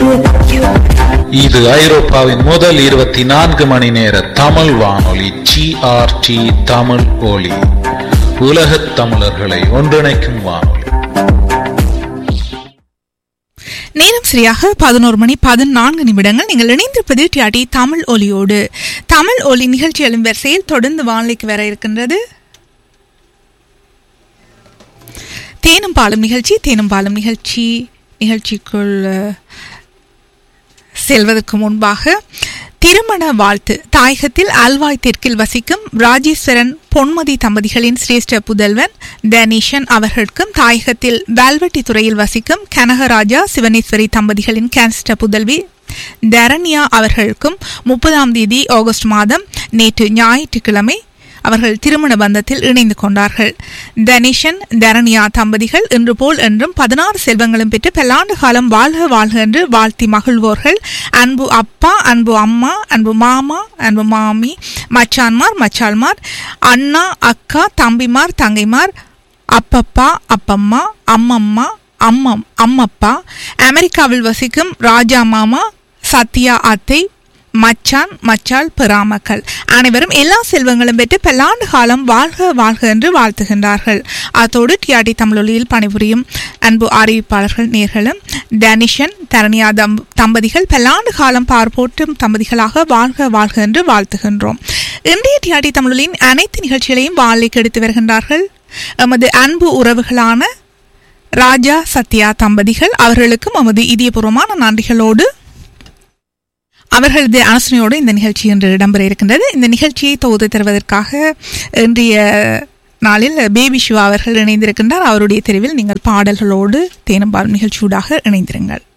இது ஐரோப்பாவின் முதல் இருபத்தி நான்கு மணி நேர தமிழ் வானொலி ஜிஆர்டி தமிழ் ஒலி உலகத் தமிழர்களை ஒன்றிணைக்கும் வானொலி நேரம் சரியாக பதினோரு மணி பதினான்கு நிமிடங்கள் நீங்கள் இணைந்திருப்பது டிஆடி தமிழ் ஒலியோடு தமிழ் ஒலி நிகழ்ச்சி எழும் வரிசையில் தொடர்ந்து வானிலைக்கு வர இருக்கின்றது தேனும் பாலும் நிகழ்ச்சி தேனும் பாலும் நிகழ்ச்சி நிகழ்ச்சிக்குள் அஹ், செல்வதற்கு முன்பாக திருமண வாழ்த்து தாயகத்தில் அல்வாய் தெற்கில் வசிக்கும் ராஜேஸ்வரன் பொன்மதி தம்பதிகளின் சிரேஷ்ட புதல்வன் தனீஷன் அவர்களுக்கும் தாயகத்தில் வேல்வெட்டி துறையில் வசிக்கும் கனகராஜா சிவனேஸ்வரி தம்பதிகளின் கேன்ஸ்ட புதல்வி தரண்யா அவர்களுக்கும் முப்பதாம் தேதி ஆகஸ்ட் மாதம் நேற்று ஞாயிற்றுக்கிழமை அவர்கள் திருமண பந்தத்தில் இணைந்து கொண்டார்கள் தனிஷன் தரணியா தம்பதிகள் இன்று போல் என்றும் பதினாறு செல்வங்களும் பெற்று பல்லாண்டு காலம் வாழ்க வாழ்க என்று வாழ்த்தி மகிழ்வோர்கள் அன்பு அப்பா அன்பு அம்மா அன்பு மாமா அன்பு மாமி மச்சான்மார் மச்சாள்மார் அண்ணா அக்கா தம்பிமார் தங்கைமார் அப்பப்பா அப்பம்மா அம்மம்மா அம்மம் அம்மப்பா அமெரிக்காவில் வசிக்கும் ராஜா மாமா சத்யா அத்தை மச்சான் மச்சாள் பெறாமக்கள் அனைவரும் எல்லா செல்வங்களும் பெற்று பல்லாண்டு காலம் வாழ்க வாழ்க என்று வாழ்த்துகின்றார்கள் அத்தோடு டிஆர்டி தமிழொலியில் பணிபுரியும் அன்பு அறிவிப்பாளர்கள் நேர்களும் தனிஷன் தரணியா தம் தம்பதிகள் பல்லாண்டு காலம் பார்ப்போற்றும் தம்பதிகளாக வாழ்க வாழ்க என்று வாழ்த்துகின்றோம் இன்றைய டிஆர்டி தமிழொலியின் அனைத்து நிகழ்ச்சிகளையும் வாழைக்கு எடுத்து வருகின்றார்கள் எமது அன்பு உறவுகளான ராஜா சத்யா தம்பதிகள் அவர்களுக்கும் எமது இதயபூர்வமான நன்றிகளோடு அவர்களது ஆலோசனையோடு இந்த நிகழ்ச்சி இன்று இடம்பெற இருக்கின்றது இந்த நிகழ்ச்சியை தொகுத்து தருவதற்காக இன்றைய நாளில் பேபி சிவா அவர்கள் இணைந்திருக்கின்றார் அவருடைய தெரிவில் நீங்கள் பாடல்களோடு தேனம்பால் நிகழ்ச்சியூடாக இணைந்திருங்கள்